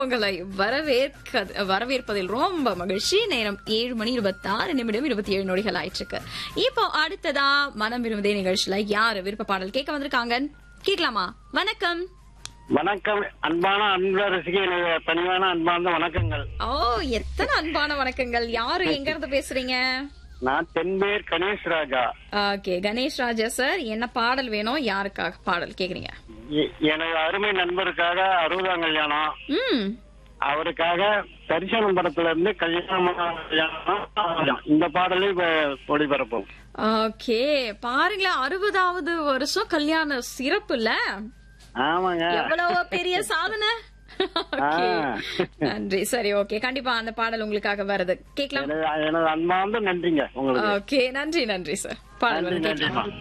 உங்களை வரவேற்க வரவேற்பதில் ரொம்ப மகிழ்ச்சி நேரம் ஏழு மணி இருபத்தி ஆறு நிமிடம் இருபத்தி ஏழு நொடிகள் ஆயிற்றுக்கு இப்போ அடுத்ததா மனம் விரும்புதே நிகழ்ச்சியில யாரு விருப்ப பாடல் கேட்க வந்திருக்காங்க கேட்கலாமா வணக்கம் வணக்கம் அன்பான அன்பு ரசிகை பணிவான அன்பார்ந்த வணக்கங்கள் ஓ எத்தனை அன்பான வணக்கங்கள் யாரு எங்க இருந்து பேசுறீங்க நான் தென்பேர் கணேஷ் ராஜா ஓகே கணேஷ் ராஜா சார் என்ன பாடல் வேணும் யாருக்காக பாடல் கேக்குறீங்க எ- எனது அருமை நண்பருக்காக அறுபதாம் கல்யாணம் ம் அவருக்காக தரிசனம் படத்துல இருந்து கல்யாணம் கல்யாணம் இந்த பாடலை இப்ப ஒளிபரப்போம் ஓகே பாருங்களேன் அறுபதாவது வருஷம் கல்யாண சிறப்பு இல்ல ஆமாங்க எவ்வளவு பெரிய சாதனை Okay. ஆ. நன்றி சரி ஓகே கண்டிப்பா அந்த பாடல் உங்களுக்காக வருது கேட்கலாம் எனது எனது அன்பார்ந்த நன்றிங்க உங்களுக்கு ஓகே நன்றி நன்றி சார் பாடல் நன்றி வந்து கேட்கலாம் நன்றிமா